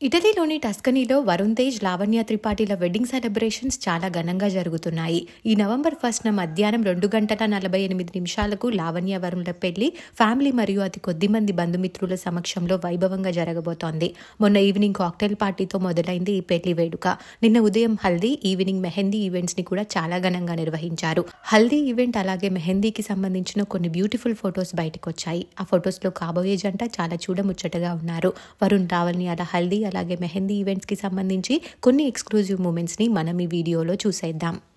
ఇటలీలోని టస్కనీలో వరుణ్ తేజ్ లావణ్య త్రిపాఠిల wedding celebrations చాలా ఘనంగా జరుగుతున్నాయి ఈ నవంబర్ ఫస్ట్న మధ్యాహ్నం రెండు గంటల నలభై ఎనిమిది నిమిషాలకు లావణ్య వరుణ్ల పెళ్లి ఫ్యామిలీ మరియు అతి కొద్ది మంది బంధుమిత్రుల సమక్షంలో వైభవంగా జరగబోతోంది మొన్న ఈవినింగ్ కాక్టైల్ పార్టీతో మొదలైంది ఈ పెళ్లి వేడుక నిన్న ఉదయం హల్దీ ఈవినింగ్ మెహందీ ఈవెంట్స్ ని కూడా చాలా ఘనంగా నిర్వహించారు హల్దీ ఈవెంట్ అలాగే మెహందీకి సంబంధించిన కొన్ని బ్యూటిఫుల్ ఫొటోస్ బయటకు వచ్చాయి ఆ ఫొటోస్ లో కాబోయే జంట చాలా చూడముచ్చటగా ఉన్నారు వరుణ్ లావణ్యాల హల్దీ అలాగే మెహందీ ఈవెంట్స్ కి సంబంధించి కొన్ని ఎక్స్క్లూజివ్ మూమెంట్స్ ని మనం ఈ వీడియోలో చూసేద్దాం